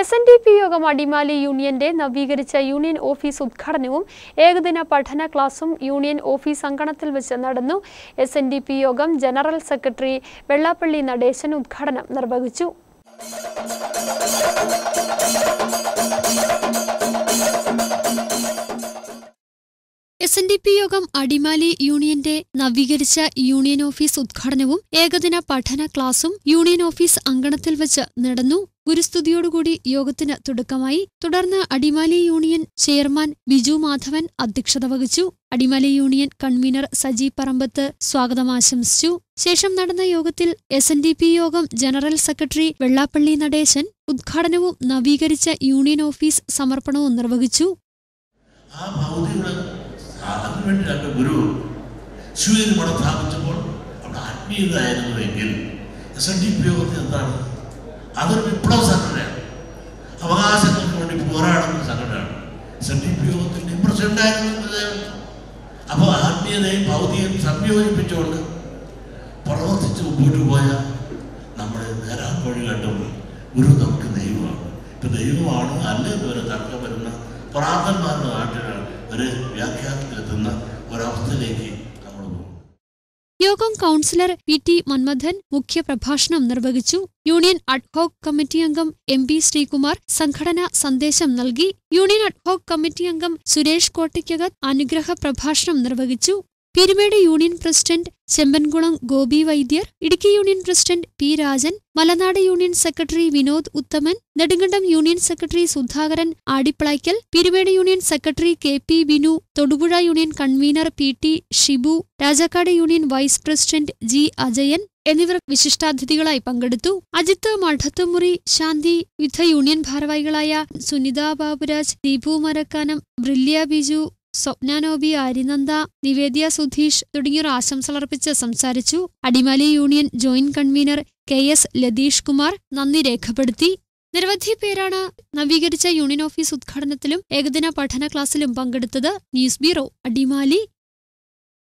S N D P യോഗം അടിമാലി യൂണിയന്റെ നവീകരിച്ച യൂണിയൻ ഓഫീസ് ഉദ്ഘാടനവും ഏകദിന പഠന ക്ലാസും യൂണിയൻ ഓഫീസ് അങ്കണത്തിൽ വെച്ച് നടന്നു എസ് എൻ ഡി പി യോഗം ജനറൽ സെക്രട്ടറി വെള്ളാപ്പള്ളി നടേശൻ ഉദ്ഘാടനം നിർവഹിച്ചു എസ് എൻ ഡി പി യോഗം അടിമാലി യൂണിയന്റെ നവീകരിച്ച യൂണിയൻ ഓഫീസ് ഉദ്ഘാടനവും ഏകദിന പഠന ക്ലാസും യൂണിയൻ ഓഫീസ് അങ്കണത്തിൽ വെച്ച് നടന്നു ഗുരുസ്തുതിയോടുകൂടി യോഗത്തിന് തുടക്കമായി തുടർന്ന് അടിമാലി യൂണിയൻ ചെയർമാൻ ബിജു മാധവൻ അധ്യക്ഷത വഹിച്ചു അടിമാലി യൂണിയൻ കൺവീനർ സജി പറമ്പത്ത് സ്വാഗതം ആശംസിച്ചു ശേഷം നടന്ന യോഗത്തിൽ എസ് എൻ ഡി പി യോഗം ജനറൽ സെക്രട്ടറി വെള്ളാപ്പള്ളി നടേശൻ ഉദ്ഘാടനവും നവീകരിച്ച യൂണിയൻ ഓഫീസ് സമർപ്പണവും നിർവഹിച്ചു ആ ഭൗതിക അതിനുവേണ്ടി രണ്ട് ഗുരു ശിവഗിരി മഠം സ്ഥാപിച്ചപ്പോൾ അവിടെ ആത്മീയതായിരുന്നുവെങ്കിൽ എസ് എൻ ഡി പി യോഗത്തിൽ എന്താണ് അതൊരു വിപ്ലവ സംഘടനയാണ് അവകാശങ്ങൾക്ക് വേണ്ടി പോരാടുന്ന സംഘടനയാണ് എസ് എൻ ഡി പി യോഗത്തിൻ്റെ പ്രസിഡന്റായിരുന്നു അപ്പോൾ ആത്മീയതയും ഭൗതികയും സംയോജിപ്പിച്ചുകൊണ്ട് പ്രവർത്തിച്ച് മുമ്പോട്ട് പോയാൽ നമ്മൾ നേരാൻ വഴി കണ്ടുപോയി ഗുരു നമുക്ക് ദൈവമാണ് ഇപ്പം ദൈവമാണ് അല്ല ഇതുവരെ തർക്കം വരുന്ന പ്രാന്തന്മാരുടെ നാട്ടിൽ ഒരു വ്യാഖ്യാനത്തിലെത്തുന്ന ഒരവസ്ഥയിലേക്ക് നമ്മൾ പോകും യോഗം കൗൺസിലർ പി ടി മന്മഥൻ മുഖ്യപ്രഭാഷണം നിർവഹിച്ചു യൂണിയൻ അഡ്ഹോക് കമ്മിറ്റി അംഗം എം പി ശ്രീകുമാർ സംഘടനാ സന്ദേശം നൽകി യൂണിയൻ അഡ്ഹോക് കമ്മിറ്റി അംഗം സുരേഷ് കോട്ടയ്ക്കകത്ത് അനുഗ്രഹ പ്രഭാഷണം നിർവഹിച്ചു Peerumedu union president Chembankulam Gopi Vaidyar Idukki union president P Rajan Malanad union secretary Vinod Uthaman Nedumkandam union secretary Sudhakaran Adiplackal Peerumedu union secretary K P Binu Thodupuzha union convener P T Shibu Rajakkad union vice president G Ajayan എന്നിവർ വിശിഷ്ടാതിഥികളായി പങ്കെടുത്തു അജിത്ത് മഠത്തുമുറി ശാന്തി വിവിധ യൂണിയൻ ഭാരവാഹികളായ സുനിത ബാബുരാജ് ദീപു മരക്കാനം ബ്രില്യ ബിജു സ്വപ്നാനോബി ആര്യനന്ദ നിവേദ്യ സുധീഷ് തുടങ്ങിയവർ ആശംസകളർപ്പിച്ച് സംസാരിച്ചു Adimali union joint convener K S Latheesh Kumar നന്ദി രേഖപ്പെടുത്തി നിരവധി പേരാണ് നവീകരിച്ച യൂണിയൻ ഓഫീസ് ഉദ്ഘാടനത്തിലും ഏകദിന പഠന ക്ലാസ്സിലും പങ്കെടുത്തത് ന്യൂസ് ബ്യൂറോ അടിമാലി